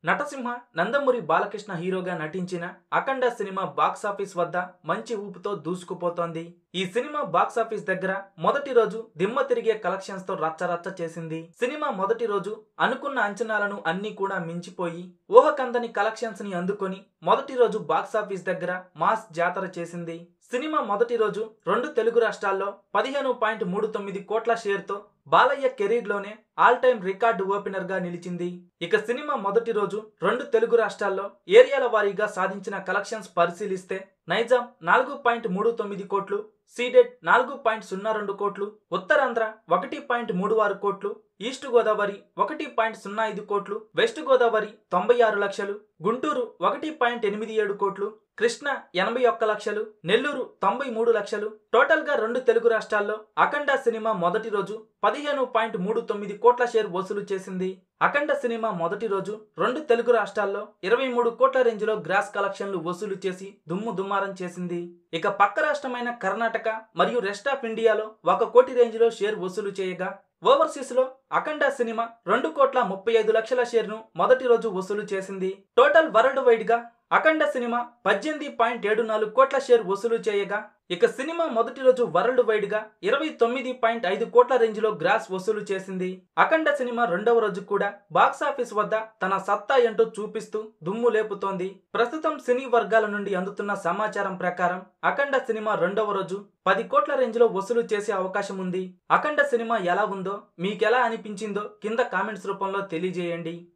నటసింహ నందమూరి బాలకృష్ణ హీరోగా నటించిన అఖండ cinema box office వద్ద మంచి ఊపుతో దూసుకుపోతోంది ఈ సినిమా బాక్సాఫీస్ దగ్గర మొదటి రోజు దిమ్మ తిరిగే కలెక్షన్స్ తో రచ్చరచ్చ చేసింది సినిమా మొదటి రోజు అనుకున్న అంచనాలను అన్ని కూడా మించిపోయి ఊహకందని కలెక్షన్స్ ని అందుకొని మొదటి రోజు బాక్సాఫీస్ దగ్గర మాస్ జాతర చేసింది సినిమా మొదటి రోజు రెండు తెలుగు రాష్ట్రాల్లో పదిహేను పాయింట్ మూడు తొమ్మిది కోట్ల షేర్తో బాలయ్య కెరీర్ లోనే ఆల్ టైమ్ రికార్డు ఓపెనర్ గా నిలిచింది ఇక సినిమా మొదటి రోజు రెండు తెలుగు రాష్ట్రాల్లో ఏరియాల వారీగా సాధించిన కలెక్షన్స్ పరిశీలిస్తే నైజాం నాలుగు పాయింట్ మూడు తొమ్మిది కోట్లు సీడెడ్ నాలుగు పాయింట్ సున్నా రెండు కోట్లు ఉత్తరాంధ్ర ఒకటి పాయింట్ మూడు ఆరు కోట్లు ఈస్ట్ గోదావరి ఒకటి పాయింట్ సున్నా ఐదు కోట్లు వెస్ట్ గోదావరి తొంభై ఆరు లక్షలు గుంటూరు ఒకటి పాయింట్ ఎనిమిది ఏడు కోట్లు కృష్ణ ఎనభై ఒక్క లక్షలు నెల్లూరు తొంభై మూడు లక్షలు టోటల్ గా రెండు తెలుగు రాష్ట్రాల్లో అఖండ సినిమా మొదటి రోజు పదిహేను పాయింట్ మూడు తొమ్మిది కోట్ల షేర్ వసూలు చేసింది అఖండ సినిమా మొదటి రోజు రెండు తెలుగు రాష్ట్రాల్లో ఇరవై మూడు కోట్ల రేంజ్ లో గ్రాస్ కలెక్షన్లు వసూలు చేసి దుమ్ము దుమ్మారం చేసింది ఇక పక్క రాష్ట్రమైన కర్ణాటక మరియు రెస్ట్ ఆఫ్ ఇండియాలో ఒక కోటి రేంజ్ లో షేర్ వసూలు చేయగా ఓవర్సీస్ లో అఖండ సినిమా రెండు కోట్ల ముప్పై ఐదు లక్షల షేర్ ను మొదటి రోజు వసూలు చేసింది టోటల్ వరల్డ్ వైడ్ గా అఖండ సినిమా పద్దెనిమిది పాయింట్ ఏడు నాలుగు కోట్ల షేర్ వసూలు చేయగా ఇక సినిమా మొదటి రోజు వరల్డ్ వైడ్ గా ఇరవై తొమ్మిది పాయింట్ ఐదు కోట్ల రేంజ్ లో గ్రాస్ వసూలు చేసింది అఖండ సినిమా రెండవ రోజు కూడా బాక్స్ ఆఫీస్ వద్ద తన సత్తా ఏంటో చూపిస్తూ దుమ్ము లేపుతోంది ప్రస్తుతం సినీ వర్గాల నుండి అందుతున్న సమాచారం ప్రకారం అఖండ సినిమా రెండవ రోజు పది కోట్ల రేంజ్ లో వసూలు చేసే అవకాశం ఉంది అఖండ సినిమా ఎలా ఉందో మీకెలా అనిపించిందో కింద కామెంట్స్ రూపంలో తెలియజేయండి